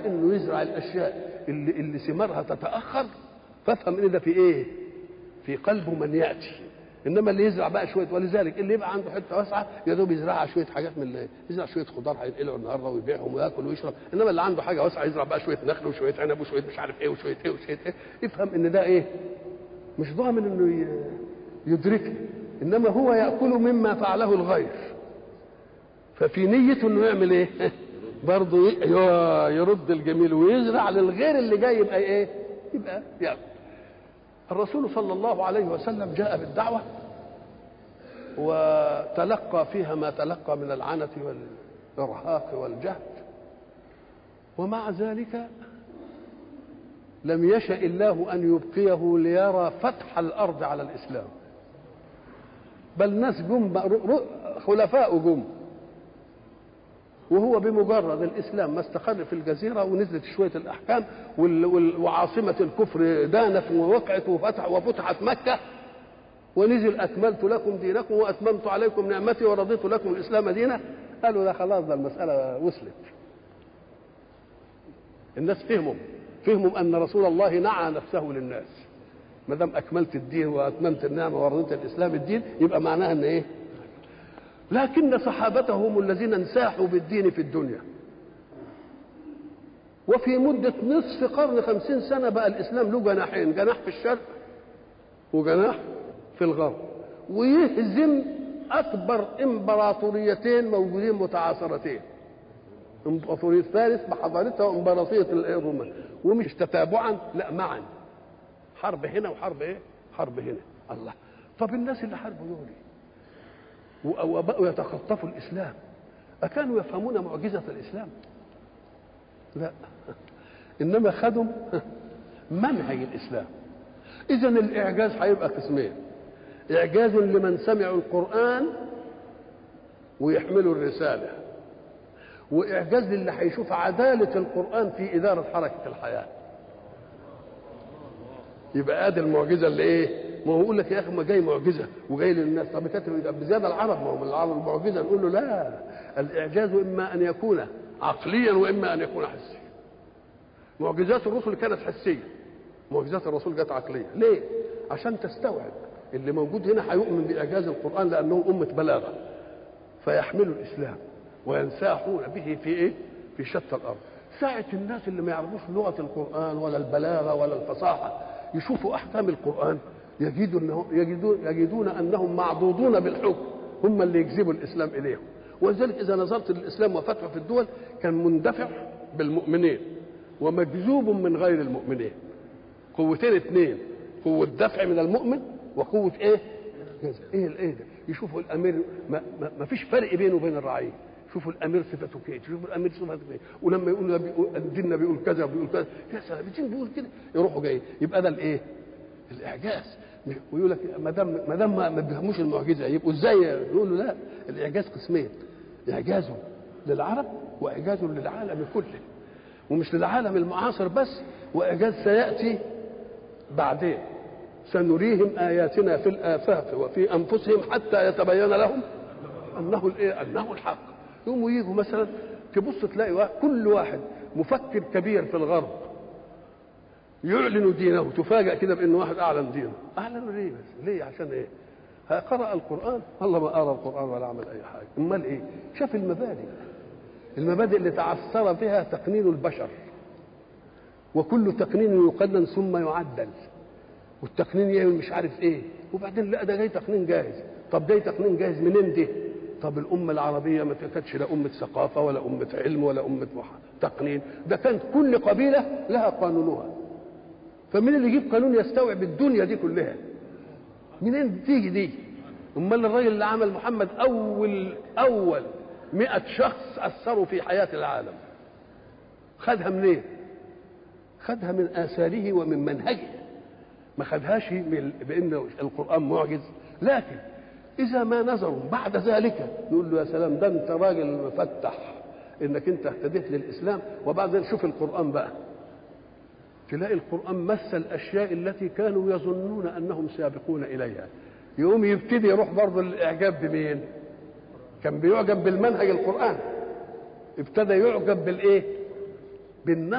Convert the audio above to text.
على انه يزرع الاشياء اللي اللي ثمارها تتاخر فافهم ان ده في ايه؟ في قلبه من ياتي انما اللي يزرع بقى شويه ولذلك اللي يبقى عنده حته واسعه يا دوب يزرعها شويه حاجات من اللي يزرع شويه خضار هينقلوا النهارده ويبيعهم وياكل ويشرب انما اللي عنده حاجه واسعه يزرع بقى شويه نخل وشويه عنب وشويه مش عارف ايه وشويه ايه وشويه ايه يفهم ان ده ايه؟ مش ضامن انه ي- يدركه انما هو ياكل مما فعله الغير ففي نيته انه يعمل ايه؟ برضه ي- ي- يرد الجميل ويزرع للغير اللي جاي يبقى ايه؟ يبقى ياكل الرسول صلى الله عليه وسلم جاء بالدعوه وتلقى فيها ما تلقى من العنة والإرهاق والجهد ومع ذلك لم يشأ الله أن يبقيه ليرى فتح الأرض على الإسلام بل ناس جم بقى- ر- ر- خلفاء جم وهو بمجرد الاسلام ما استقر في الجزيره ونزلت شويه الاحكام وال- وال- وعاصمه الكفر دانت ووقعت وفتح وفتحت مكه ونزل اكملت لكم دينكم واتممت عليكم نعمتي ورضيت لكم الاسلام دينا قالوا ده خلاص ده المساله وصلت الناس فهموا فهموا ان رسول الله نعى نفسه للناس ما دام اكملت الدين واتممت النعمه ورضيت الاسلام الدين يبقى معناها ان ايه لكن صحابته هم الذين انساحوا بالدين في الدنيا وفي مدة نصف قرن خمسين سنة بقى الإسلام له جناحين جناح في الشرق وجناح في الغرب ويهزم أكبر إمبراطوريتين موجودين متعاصرتين إمبراطورية فارس بحضارتها وإمبراطورية الرومان ومش تتابعا لا معا حرب هنا وحرب إيه؟ حرب هنا الله طب الناس اللي حاربوا دول و- وبقوا يتخطفوا الاسلام اكانوا يفهمون معجزه الاسلام لا انما خدوا منهج الاسلام اذا الاعجاز هيبقى قسمين اعجاز لمن سمعوا القران ويحملوا الرساله واعجاز للي هيشوف عداله القران في اداره حركه الحياه يبقى ادي المعجزه اللي ايه؟ ما هو يقول لك يا اخي ما جاي معجزه وجاي للناس طب كاتب يبقى بزياده العرب ما هو من العرب المعجزه نقول له لا الاعجاز اما ان يكون عقليا واما ان يكون حسيا معجزات الرسل كانت حسيه معجزات الرسول جت عقليه ليه؟ عشان تستوعب اللي موجود هنا هيؤمن باعجاز القران لانه امه بلاغه فيحملوا الاسلام وينساحون به في ايه؟ في شتى الارض ساعة الناس اللي ما يعرفوش لغة القرآن ولا البلاغة ولا الفصاحة يشوفوا أحكام القرآن يجدوا أنهم يجدون, يجدون أنهم معضوضون بالحكم هم اللي يجذبوا الإسلام إليهم ولذلك إذا نظرت للإسلام وفتحه في الدول كان مندفع بالمؤمنين ومجذوب من غير المؤمنين قوتين اثنين قوة دفع من المؤمن وقوة ايه؟ جزء. ايه الايه ده؟ يشوفوا الامير ما, ما, ما فيش فرق بينه وبين الرعيه شوفوا الامير صفته كده شوفوا الامير صفته كده ولما يقول ده بيقول الدين بيقول كذا وبيقول كذا يا سلام الدين بيقول كده يروحوا جايين يبقى ده الايه؟ الاعجاز ويقول لك ما دام ما دام ما بيفهموش المعجزه يبقوا ازاي يقول له لا الاعجاز قسمين اعجاز للعرب واعجاز للعالم كله ومش للعالم المعاصر بس واعجاز سياتي بعدين سنريهم اياتنا في الافاق وفي انفسهم حتى يتبين لهم انه الايه انه الحق يقوموا يجوا مثلا تبص تلاقي واحد كل واحد مفكر كبير في الغرب يعلن دينه تفاجأ كده بان واحد اعلن دينه اعلن ليه بس ليه عشان ايه ها قرأ القرآن والله ما قرأ القرآن ولا عمل أي حاجة أمال إيه شاف المبادئ المبادئ اللي تعثر فيها تقنين البشر وكل تقنين يقنن ثم يعدل والتقنين يعمل مش عارف ايه وبعدين لا ده جاي تقنين جاهز طب جاي تقنين جاهز منين ده طب الأمة العربية ما كانتش لا أمة ثقافة ولا أمة علم ولا أمة تقنين ده كانت كل قبيلة لها قانونها فمين اللي يجيب قانون يستوعب الدنيا دي كلها منين تيجي دي امال الراجل اللي عمل محمد اول اول مئة شخص اثروا في حياه العالم خدها منين خدها من اثاره ومن منهجه ما خدهاش من بان القران معجز لكن اذا ما نظروا بعد ذلك يقول له يا سلام ده انت راجل مفتح انك انت اهتديت للاسلام وبعد ذلك شوف القران بقى تلاقي القرآن مثل الأشياء التي كانوا يظنون أنهم سابقون إليها يقوم يبتدي يروح برضه الإعجاب بمين؟ كان بيعجب بالمنهج القرآن ابتدى يعجب بالإيه؟ بالنص